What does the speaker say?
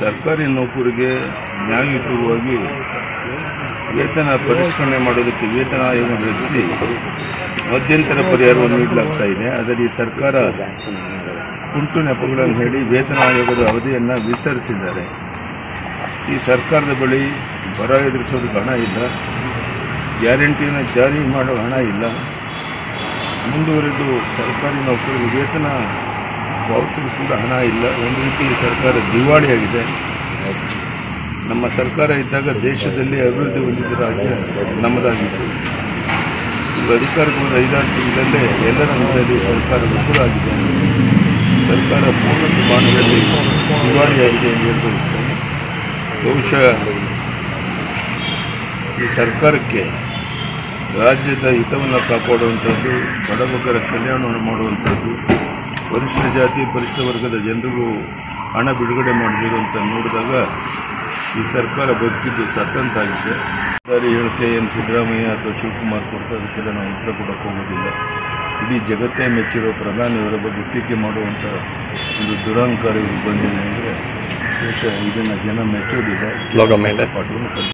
ಸರ್ಕಾರಿ ನೌಕರಿಗೆ ನ್ಯಾಯಯುತವಾಗಿ ವೇತನ ಪರಿಷ್ಕರಣೆ ಮಾಡೋದಕ್ಕೆ ವೇತನ ಆಯೋಗವನ್ನು ರಚಿಸಿ ಮಧ್ಯಂತರ ಪರಿಹಾರವನ್ನು ನೀಡಲಾಗ್ತಾ ಇದೆ ಅದರಲ್ಲಿ ಸರ್ಕಾರ ಕುಂಟು ನೆಪಗಳನ್ನು ಹೇಳಿ ವೇತನ ಆಯೋಗದ ಅವಧಿಯನ್ನು ವಿಸ್ತರಿಸಿದ್ದಾರೆ ಈ ಸರ್ಕಾರದ ಬಳಿ ಬರ ಎದುರಿಸೋದಕ್ಕೆ ಹಣ ಇಲ್ಲ ಗ್ಯಾರಂಟಿಯನ್ನು ಜಾರಿ ಮಾಡೋ ಹಣ ಇಲ್ಲ ಮುಂದುವರೆದು ಸರ್ಕಾರಿ ನೌಕರರಿಗೆ ವೇತನ ಪಾವತಿಸಲು ಕೂಡ ಹಣ ಇಲ್ಲ ಒಂದು ರೀತಿಯಲ್ಲಿ ಸರ್ಕಾರ ದಿವಾಳಿಯಾಗಿದೆ ನಮ್ಮ ಸರ್ಕಾರ ಇದ್ದಾಗ ದೇಶದಲ್ಲಿ ಅಭಿವೃದ್ಧಿ ಹೊಂದಿದ ರಾಜ್ಯ ನಮ್ಮದಾಗಿತ್ತು ಈಗ ಅಧಿಕಾರಕ್ಕೆ ಬಂದ ಐದಾರು ತಿಂಗಳಲ್ಲೇ ಎಲ್ಲರ ಮನೆಯಲ್ಲಿ ಸರ್ಕಾರ ವಿಫಲವಾಗಿದೆ ಸರ್ಕಾರ ಪೂರ್ಣ ಪ್ರಮಾಣದಲ್ಲಿ ದಿವಾಳಿಯಾಗಿದೆ ಎಂದು ಹೇಳ್ಬಯಸ್ತೇನೆ ಬಹುಶಃ ಈ ಸರ್ಕಾರಕ್ಕೆ ರಾಜ್ಯದ ಹಿತವನ್ನು ಕಾಪಾಡುವಂಥದ್ದು ಬಡಬಗ್ಗರ ಕಲ್ಯಾಣವನ್ನು ಮಾಡುವಂಥದ್ದು ಪರಿಷ್ಠ ಜಾತಿ ಪರಿಷ್ಠ ವರ್ಗದ ಜನರಿಗೂ ಹಣ ಬಿಡುಗಡೆ ಮಾಡಿದ್ರು ಅಂತ ನೋಡಿದಾಗ ಈ ಸರ್ಕಾರ ಬದುಕಿದ್ದು ಸತ್ತಂತಾಗಿದೆ ಸರ್ಕಾರಿ ಹೇಳಿಕೆ ಏನು ಸಿದ್ದರಾಮಯ್ಯ ಅಥವಾ ಶಿವಕುಮಾರ್ ಕೊಡ್ತಾ ಅದಕ್ಕೆಲ್ಲ ನಾವು ಉತ್ತರ ಕೊಡಕ್ಕೆ ಹೋಗೋದಿಲ್ಲ ಇಡೀ ಜಗತ್ತೇ ಮೆಚ್ಚಿರೋ ಪ್ರಧಾನಿಯವರ ಬಗ್ಗೆ ಟೀಕೆ ಮಾಡುವಂಥ ಒಂದು ದುರಹಂಕಾರ ಇವ್ರಿಗೆ ಬಂದಿದೆ ಅಂದರೆ ಬಹುಶಃ ಇದನ್ನು ಜನ ಮೆಚ್ಚೋದಿಲ್ಲ ಲೋಗ ಮೇಲೆ ಪಾಠವನ್ನು ಕಲಿಸ್ತಾರೆ